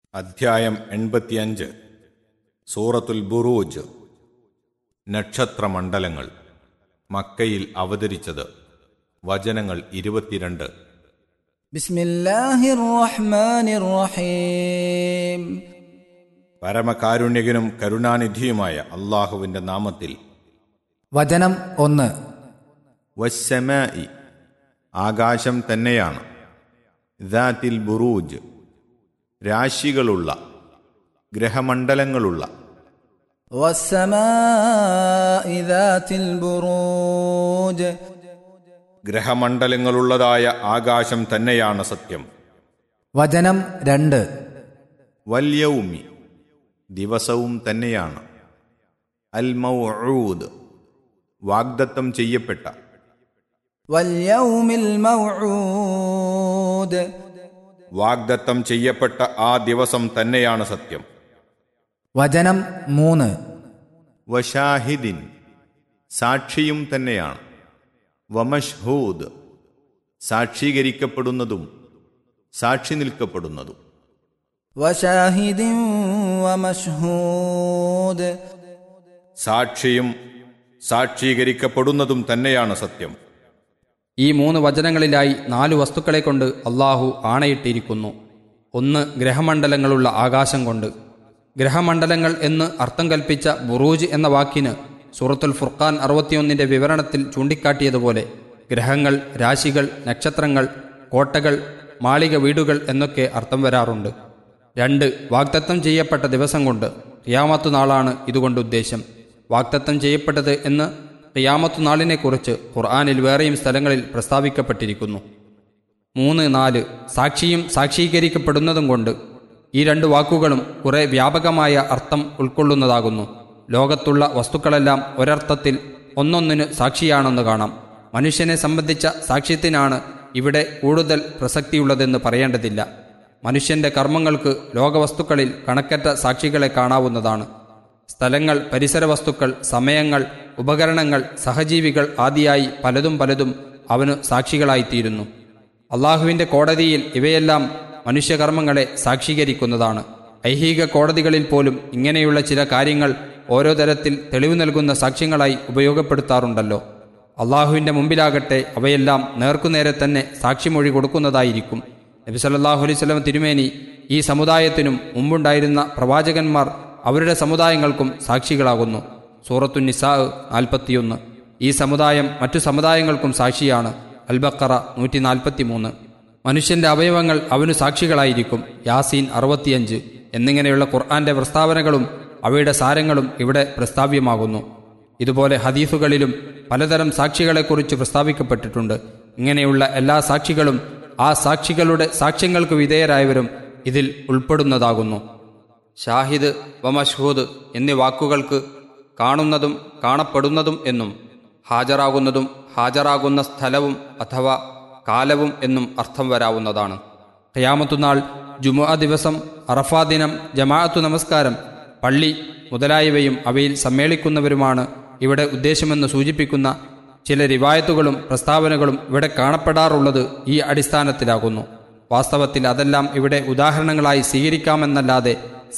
അധ്യായം എൺപത്തിയഞ്ച് സൂറത്തുൽ ബുറൂജ് നക്ഷത്രമണ്ഡലങ്ങൾ മക്കയിൽ അവതരിച്ചത് വചനങ്ങൾ ഇരുപത്തിരണ്ട് بسم الله الرحمن الرحيم പരമകാരുണ്യകനും കരുണാനിധിയുമായ അള്ളാഹുവിന്റെ നാമത്തിൽ വചനം ഒന്ന് വസ്സമായി ആകാശം തന്നെയാണ് ദാത്തിൽ ബുറൂജ് രാശികളുള്ള ഗ്രഹമണ്ഡലങ്ങളുള്ള والسماء ذات البروج ഗ്രഹമണ്ഡലങ്ങളുള്ളതായ ആകാശം തന്നെയാണ് സത്യം വചനം രണ്ട് വല്യൗമി ദിവസവും തന്നെയാണ് അൽ മൗഊദ് വാഗ്ദത്തം ചെയ്യപ്പെട്ട واليوم الموعود വാഗ്ദത്തം ചെയ്യപ്പെട്ട ആ ദിവസം തന്നെയാണ് സത്യം വചനം മൂന്ന് വഷാഹിദിൻ സാക്ഷിയും തന്നെയാണ് വമഷ്ഹൂദ് സാക്ഷീകരിക്കപ്പെടുന്നതും സാക്ഷി നിൽക്കപ്പെടുന്നതും وشاهد ومشهود സാക്ഷിയും സാക്ഷീകരിക്കപ്പെടുന്നതും തന്നെയാണ് സത്യം ഈ മൂന്ന് വചനങ്ങളിലായി നാലു വസ്തുക്കളെ കൊണ്ട് അള്ളാഹു ആണയിട്ടിരിക്കുന്നു ഒന്ന് ഗ്രഹമണ്ഡലങ്ങളുള്ള ആകാശം കൊണ്ട് ഗ്രഹമണ്ഡലങ്ങൾ എന്ന് അർത്ഥം കൽപ്പിച്ച ബുറൂജ് എന്ന വാക്കിന് സൂറത്തുൽ ഫുർഖാൻ അറുപത്തിയൊന്നിന്റെ വിവരണത്തിൽ ചൂണ്ടിക്കാട്ടിയതുപോലെ ഗ്രഹങ്ങൾ രാശികൾ നക്ഷത്രങ്ങൾ കോട്ടകൾ മാളിക വീടുകൾ എന്നൊക്കെ അർത്ഥം വരാറുണ്ട് രണ്ട് വാഗ്ദത്തം ചെയ്യപ്പെട്ട ദിവസം കൊണ്ട് ഖിയാമത്തു നാളാണ് ഇതുകൊണ്ട് ഉദ്ദേശം വാഗ്ദത്തം ചെയ്യപ്പെട്ടത് എന്ന് ഖിയാമത്തു നാളിനെക്കുറിച്ച് ഖുർആാനിൽ വേറെയും സ്ഥലങ്ങളിൽ പ്രസ്താവിക്കപ്പെട്ടിരിക്കുന്നു മൂന്ന് നാല് സാക്ഷിയും സാക്ഷീകരിക്കപ്പെടുന്നതും കൊണ്ട് ഈ രണ്ട് വാക്കുകളും കുറെ വ്യാപകമായ അർത്ഥം ഉൾക്കൊള്ളുന്നതാകുന്നു ലോകത്തുള്ള വസ്തുക്കളെല്ലാം ഒരർത്ഥത്തിൽ ഒന്നൊന്നിന് സാക്ഷിയാണെന്ന് കാണാം മനുഷ്യനെ സംബന്ധിച്ച സാക്ഷ്യത്തിനാണ് ഇവിടെ കൂടുതൽ പ്രസക്തിയുള്ളതെന്ന് പറയേണ്ടതില്ല മനുഷ്യന്റെ കർമ്മങ്ങൾക്ക് ലോകവസ്തുക്കളിൽ കണക്കറ്റ സാക്ഷികളെ കാണാവുന്നതാണ് സ്ഥലങ്ങൾ പരിസര വസ്തുക്കൾ സമയങ്ങൾ ഉപകരണങ്ങൾ സഹജീവികൾ ആദിയായി പലതും പലതും അവന് സാക്ഷികളായിത്തീരുന്നു അള്ളാഹുവിന്റെ കോടതിയിൽ ഇവയെല്ലാം മനുഷ്യകർമ്മങ്ങളെ സാക്ഷീകരിക്കുന്നതാണ് ഐഹിക കോടതികളിൽ പോലും ഇങ്ങനെയുള്ള ചില കാര്യങ്ങൾ ഓരോ തരത്തിൽ തെളിവ് നൽകുന്ന സാക്ഷ്യങ്ങളായി ഉപയോഗപ്പെടുത്താറുണ്ടല്ലോ അള്ളാഹുവിന്റെ മുമ്പിലാകട്ടെ അവയെല്ലാം നേർക്കുനേരെ തന്നെ സാക്ഷിമൊഴി കൊടുക്കുന്നതായിരിക്കും നബി സല്ലല്ലാഹു അലൈഹി വസല്ലം തിരുമേനി ഈ സമുദായത്തിനും മുമ്പുണ്ടായിരുന്ന പ്രവാചകന്മാർ അവരുടെ സമുദായങ്ങൾക്കും സാക്ഷികളാകുന്നു സൂറത്തു നിസാ നാൽപ്പത്തിയൊന്ന് ഈ സമുദായം മറ്റു സമുദായങ്ങൾക്കും സാക്ഷിയാണ് അൽബക്കറ നൂറ്റി നാൽപ്പത്തിമൂന്ന് മനുഷ്യന്റെ അവയവങ്ങൾ അവനു സാക്ഷികളായിരിക്കും യാസീൻ അറുപത്തിയഞ്ച് എന്നിങ്ങനെയുള്ള ഖുർആന്റെ പ്രസ്താവനകളും അവയുടെ സാരങ്ങളും ഇവിടെ പ്രസ്താവ്യമാകുന്നു ഇതുപോലെ ഹദീസുകളിലും പലതരം സാക്ഷികളെക്കുറിച്ച് പ്രസ്താവിക്കപ്പെട്ടിട്ടുണ്ട് ഇങ്ങനെയുള്ള എല്ലാ സാക്ഷികളും ആ സാക്ഷികളുടെ സാക്ഷ്യങ്ങൾക്ക് വിധേയരായവരും ഇതിൽ ഉൾപ്പെടുന്നതാകുന്നു ഷാഹിദ് വമഷ്ഹൂദ് എന്നീ വാക്കുകൾക്ക് കാണുന്നതും കാണപ്പെടുന്നതും എന്നും ഹാജരാകുന്നതും ഹാജരാകുന്ന സ്ഥലവും അഥവാ കാലവും എന്നും അർത്ഥം വരാവുന്നതാണ് ഖയാമത്തുനാൾ ജുമുഅ ദിവസം അറഫാ ദിനം ജമാഅത്തു നമസ്കാരം പള്ളി മുതലായവയും അവയിൽ സമ്മേളിക്കുന്നവരുമാണ് ഇവിടെ ഉദ്ദേശമെന്ന് സൂചിപ്പിക്കുന്ന ചില റിവായത്തുകളും പ്രസ്താവനകളും ഇവിടെ കാണപ്പെടാറുള്ളത് ഈ അടിസ്ഥാനത്തിലാകുന്നു വാസ്തവത്തിൽ അതെല്ലാം ഇവിടെ ഉദാഹരണങ്ങളായി സ്വീകരിക്കാമെന്നല്ലാതെ